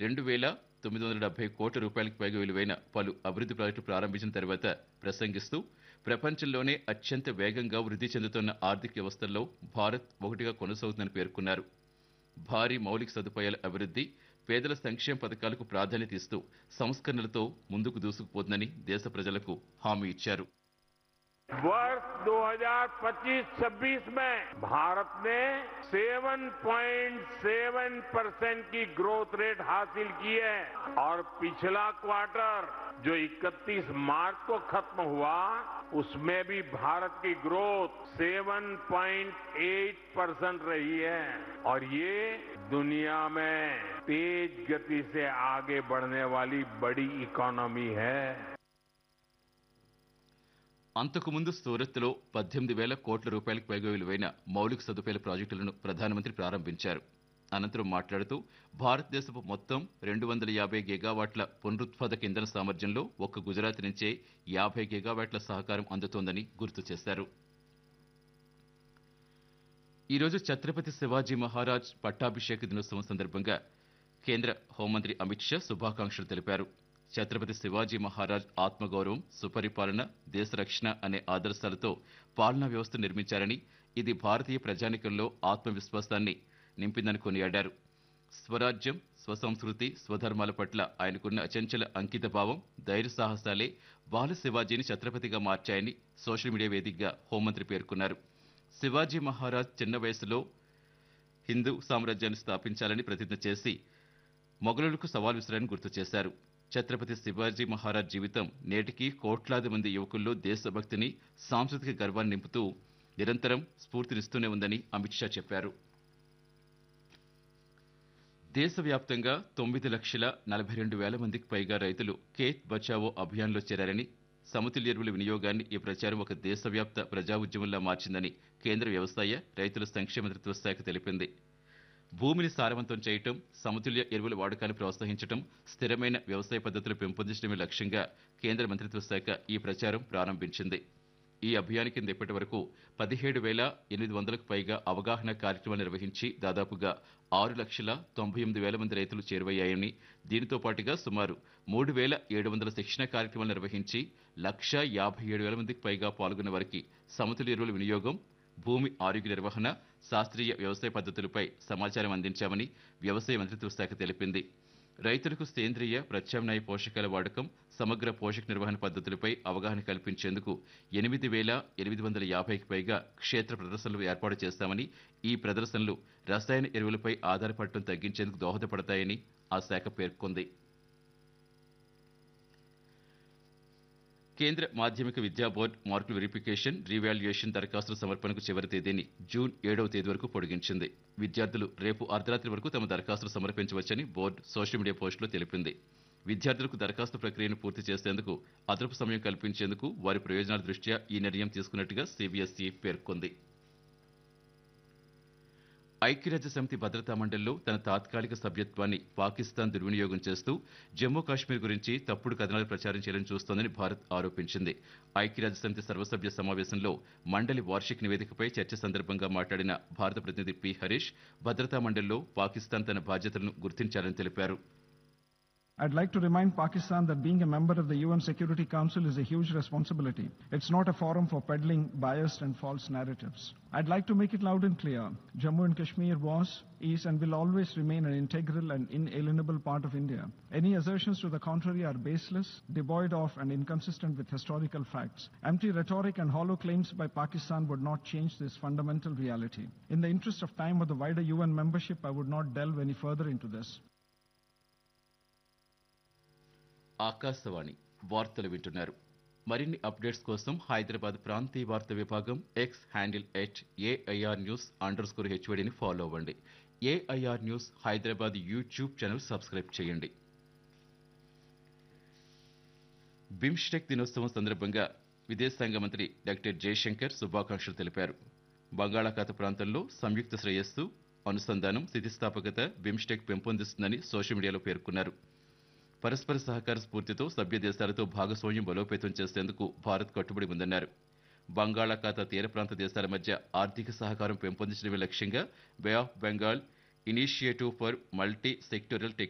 రెండు వేల తొమ్మిది వందల డెబ్బై కోట్ల రూపాయలకు పైగా విలువైన పలు అభివృద్ధి ప్రాజెక్టులు ప్రారంభించిన తర్వాత ప్రసంగిస్తూ ప్రపంచంలోనే అత్యంత వేగంగా వృద్ధి చెందుతున్న ఆర్థిక వ్యవస్థల్లో భారత్ ఒకటిగా కొనసాగుతుందని పేర్కొన్నారు భారీ మౌలిక సదుపాయాల అభివృద్ధి పేదల సంక్షేమ పథకాలకు ప్రాధాన్యత ఇస్తూ సంస్కరణలతో ముందుకు దూసుకుపోతుందని దేశ ప్రజలకు హామీ ఇచ్చారు वर्ष 2025-26 में भारत ने 7.7 परसेंट की ग्रोथ रेट हासिल की है और पिछला क्वार्टर जो 31 मार्च को खत्म हुआ उसमें भी भारत की ग्रोथ 7.8 परसेंट रही है और ये दुनिया में तेज गति से आगे बढ़ने वाली बड़ी इकोनॉमी है అంతకుముందు సూరత్లో పద్దెనిమిది వేల కోట్ల రూపాయలకు పైగా విలువైన మౌలిక సదుపాయాల ప్రాజెక్టులను ప్రధానమంత్రి ప్రారంభించారు అనంతరం మాట్లాడుతూ భారతదేశపు మొత్తం రెండు వందల యాభై గిగావాట్ల పునరుత్పాదక ఇంధన సామర్థ్యంలో ఒక్క గుజరాత్ నుంచే యాభై గిగావాట్ల సహకారం అందుతోందని గుర్తు చేశారు ఈరోజు ఛత్రపతి శివాజీ మహారాజ్ పట్టాభిషేక దినోత్సవం సందర్భంగా కేంద్ర హోంమంత్రి అమిత్ షా శుభాకాంక్షలు తెలిపారు ఛత్రపతి శివాజీ మహారాజ్ ఆత్మగౌరవం సుపరిపాలన దేశ రక్షణ అనే ఆదర్శాలతో పాలనా వ్యవస్థ నిర్మించారని ఇది భారతీయ ప్రజానికంలో ఆత్మవిశ్వాసాన్ని నింపిందని కొనియాడారు స్వరాజ్యం స్వసంస్కృతి స్వధర్మాల పట్ల ఆయనకున్న అచంచల అంకిత భావం ధైర్య సాహసాలే బాల శివాజీని ఛత్రపతిగా మార్చాయని సోషల్ మీడియా వేదికగా హోంమంత్రి పేర్కొన్నారు శివాజీ మహారాజ్ చిన్న వయసులో హిందూ సామ్రాజ్యాన్ని స్థాపించాలని ప్రతిజ్ఞ చేసి మొఘలులకు సవాల్ విసిరారని గుర్తు చేశారు ఛత్రపతి శివాజీ మహారాజ్ జీవితం నేటికి కోట్లాది మంది యువకుల్లో దేశభక్తిని సాంస్కృతిక గర్వాన్ని నింపుతూ నిరంతరం స్ఫూర్తినిస్తూనే ఉందని అమిత్ షా చెప్పారు దేశవ్యాప్తంగా తొమ్మిది లక్షల నలభై రెండు వేల మందికి పైగా రైతులు ఖేత్ బచావో అభియాన్లో చేరారని సమతుల్య ఎరువుల వినియోగాన్ని ఈ ప్రచారం ఒక దేశవ్యాప్త ప్రజా ఉద్యమంలా మార్చిందని కేంద్ర వ్యవసాయ రైతుల సంక్షేమ మంత్రిత్వ శాఖ తెలిపింది భూమిని సారవంతం చేయటం సమతుల్య ఎరువుల వాడకాన్ని ప్రోత్సహించడం స్థిరమైన వ్యవసాయ పద్ధతులు పెంపొందించడమే లక్ష్యంగా కేంద్ర మంత్రిత్వ శాఖ ఈ ప్రచారం ప్రారంభించింది ఈ అభియాన్ కింద ఇప్పటి వరకు పదిహేడు వేల ఎనిమిది వందలకు పైగా అవగాహన కార్యక్రమాలు నిర్వహించి దాదాపుగా ఆరు లక్షల తొంభై ఎనిమిది వేల మంది రైతులు చేరువయ్యాయని దీనితో పాటుగా సుమారు మూడు వేల ఏడు వందల శిక్షణ కార్యక్రమాలు నిర్వహించి లక్ష యాభై ఏడు వేల మందికి పైగా పాల్గొన్న వారికి సమతుల్య ఎరువుల వినియోగం భూమి ఆరోగ్య నిర్వహణ శాస్త్రీయ వ్యవసాయ పద్ధతులపై సమాచారం అందించామని వ్యవసాయ మంత్రిత్వ శాఖ తెలిపింది రైతులకు సేంద్రియ ప్రత్యామ్నాయ పోషకాల వాడకం సమగ్ర పోషక నిర్వహణ పద్ధతులపై అవగాహన కల్పించేందుకు ఎనిమిది వేల ఎనిమిది వందల యాభైకి పైగా క్షేత్ర ప్రదర్శనలు ఏర్పాటు చేస్తామని ఈ ప్రదర్శనలు రసాయన ఎరువులపై ఆధారపడటం తగ్గించేందుకు దోహదపడతాయని ఆ శాఖ పేర్కొంది కేంద్ర మాధ్యమిక విద్యా బోర్డు మార్కుల వెరిఫికేషన్ రీవాల్యుయేషన్ దరఖాస్తుల సమర్పణకు చివరి తేదీని జూన్ ఏడవ తేదీ వరకు పొడిగించింది విద్యార్థులు రేపు అర్ధరాత్రి వరకు తమ దరఖాస్తులు సమర్పించవచ్చని బోర్డు సోషల్ మీడియా పోస్టులో తెలిపింది విద్యార్థులకు దరఖాస్తు ప్రక్రియను పూర్తి చేసేందుకు అదనపు సమయం కల్పించేందుకు వారి ప్రయోజనాల దృష్ట్యా ఈ నిర్ణయం తీసుకున్నట్టుగా సిబిఎస్ఈ పేర్కొంది ఐక్యరాజ్య సమితి భద్రతా మండలిలో తన తాత్కాలిక సభ్యత్వాన్ని పాకిస్తాన్ దుర్వినియోగం చేస్తూ జమ్మూ కాశ్మీర్ గురించి తప్పుడు కథనాలు ప్రచారం చేయాలని చూస్తోందని భారత్ ఆరోపించింది ఐక్యరాజ్య సమితి సర్వసభ్య సమావేశంలో మండలి వార్షిక నివేదికపై చర్చ సందర్భంగా మాట్లాడిన భారత ప్రతినిధి పి హరీష్ భద్రతా మండలిలో పాకిస్తాన్ తన బాధ్యతలను గుర్తించాలని తెలిపారు I'd like to remind Pakistan that being a member of the UN Security Council is a huge responsibility. It's not a forum for peddling biased and false narratives. I'd like to make it loud and clear. Jammu and Kashmir was, is, and will always remain an integral and inalienable part of India. Any assertions to the contrary are baseless, devoid of, and inconsistent with historical facts. Empty rhetoric and hollow claims by Pakistan would not change this fundamental reality. In the interest of time of the wider UN membership, I would not delve any further into this. Akashvani వార్తలు వింటున్నారు మరిన్ని updates కోసం హైదరాబాద్ ప్రాంతీయ వార్తా విభాగం X handle at AIR news underscore హెచ్వడిని follow అవ్వండి AIR news Hyderabad YouTube channel subscribe చేయండి బిమ్స్టెక్ దినోత్సవం సందర్భంగా విదేశాంగ మంత్రి డాక్టర్ జయశంకర్ శుభాకాంక్షలు తెలిపారు బంగాళాఖాత ప్రాంతంలో సంయుక్త శ్రేయస్సు అనుసంధానం స్థితిస్థాపకత బిమ్స్టెక్ పెంపొందిస్తుందని సోషల్ మీడియాలో పేర్కొన్నారు పరస్పర సహకార స్ఫూర్తితో సభ్య దేశాలతో భాగస్వామ్యం బలోపేతం చేసేందుకు భారత్ కట్టుబడి ఉందన్నారు బంగాళాఖాత తీర ప్రాంత దేశాల మధ్య ఆర్థిక సహకారం పెంపొందించడమే లక్ష్యంగా Bay of Bengal initiative for multi sectoral